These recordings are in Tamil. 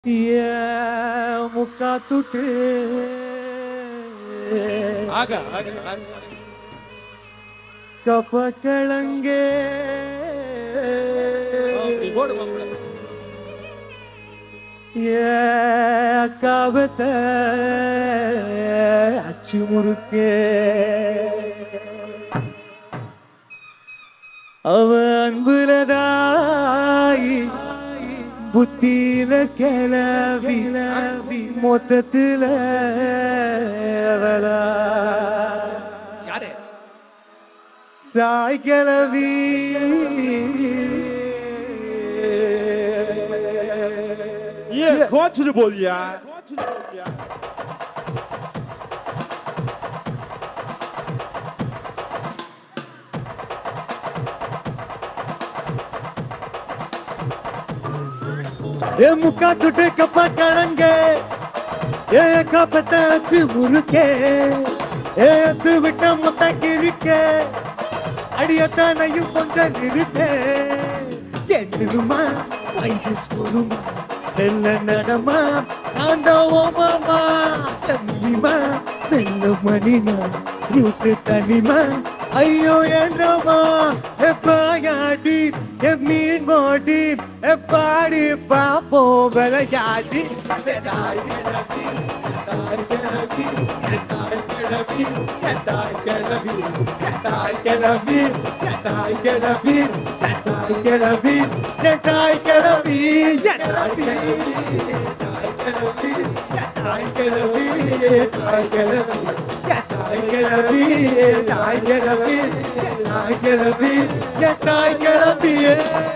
ஏன் முக்கா துட்டு ஆக ஆக ஆக. கப்ப கிழங்கே அப்படி போடு மாப்பிள்ளை. ஏன் காவத்தை அச்சு முறுக்கே அவ அன்புலதாயி புத்தியில கிளவி மொத்தத்துல அவளா யாரு தாய் கிளவி ஏன் கோச்சுட்டு போதியா ஏ முக்கா துட்டு கப்பா கிழங்க ஏ காப்பத்தை அச்சு முறுக்கே ஏ அத்து விட்ட மொத்த கிருக்கே அடியத்தானையும் கொஞ்சம் நிறுத்தே என்னுமா வயது சுருமா என்ன நடமா நான் தான் ஓமாமா தம்பிமா மெல்ல மணிமா ரூட்டு தனிமா ஐயோ என்னமா எப்பாயாடி என் மீன் மோடி எப்பாடி பாப்போம் விளையாடி Yeah.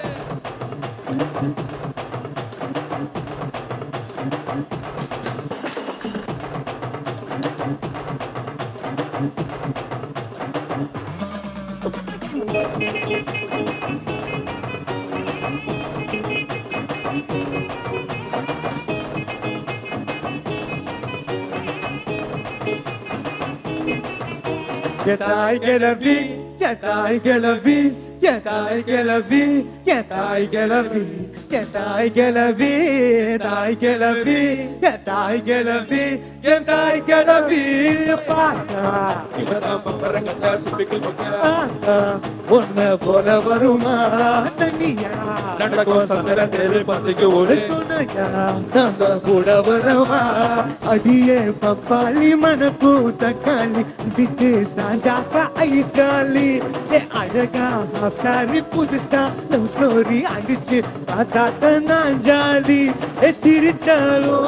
தாய் கிளவி தாய் கிளவி தாய் கிளவி தாய் கிளவி தாய் கிளவி தாய் கிளவி தாய் கிளவி என் தாய் கிளவி பாட்டா இவதான் பம்பரங்கத்தா சிப்பிக்கல் பக்கா பாட்டா ஒன்ன போல வருமா தண்ணியா நடக்கும் சந்திர தேரு பத்துக்கு ஒரு துணையா நாங்க கூட வரவா அடியே பப்பாளி மணப்பூ தக்காளி விட்டு சாஞ்சாக்கா ஐஜாலி ஏ அழகா half சாரி புதுசா லவ் ஸ்டோரி அடிச்சு பார்த்தாக்க நான் ஜாலி ஏ சிரிச்சாலும்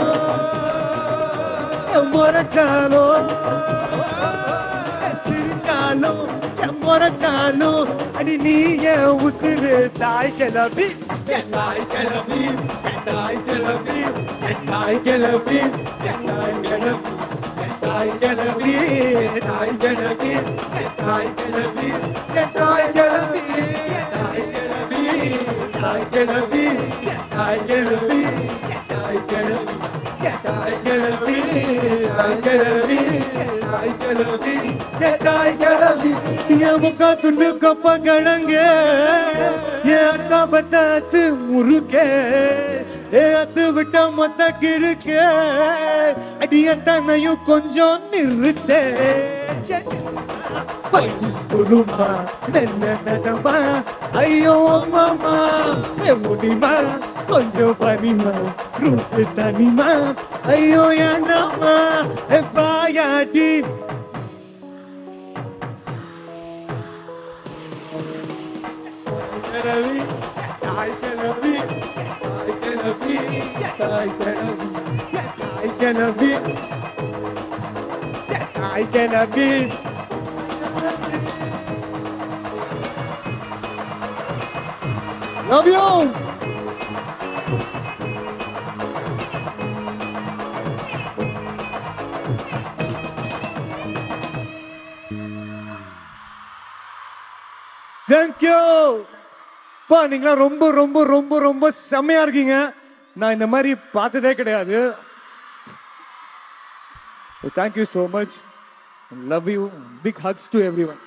ஏ முறைச்சாலும் ஏ சிரிச்சாலும் ஏ முறைச்சாலும் அடி நீ என் உசுறு தாய் கிளம்பி தாய் கிளம்பி தாய் கிளம்பி தாய் கிளம்பி தாய் கிளம்பி தாய் கிளம்பி தாய் கிளம்பி தாய் கிளம்பி தாய் கிளம்பி தாய் கிளம்பி தாய் கிளம்பி தாய் கிளம்பி தாய் கிளம்பி தாய் கிளம்பி தாய் கிளம்பி தாய் கிளம்பி என் முக்கா துண்டு கப்ப கிழங்க என் அக்கா பத்தாச்சு முறுக்கே ஏ அத்து விட்ட மொத்த கிருக்கே அடிய தன்னையும் கொஞ்சம் நிறுத்தே பையன் சொல்லுமா என்ன நடமா ஐயோ அம்மாமா ஏ முடியுமா கொஞ்சம் பனிமா ரூட்டு தனிமா ஐயோ ஏண்டாமா ஏ பாயாடி கிளவி தாய் கிளவி தாய் கிளவி தாய் கிளவி தாய் கிளவி தாய் கிளவி Love you! தேங்க்யூ பா நீங்களாம் ரொம்ப ரொம்ப ரொம்ப ரொம்ப செம்மையா இருக்கீங்க நான் இந்த மாதிரி பார்த்ததே கிடையாது thank you so much love you big hugs to every one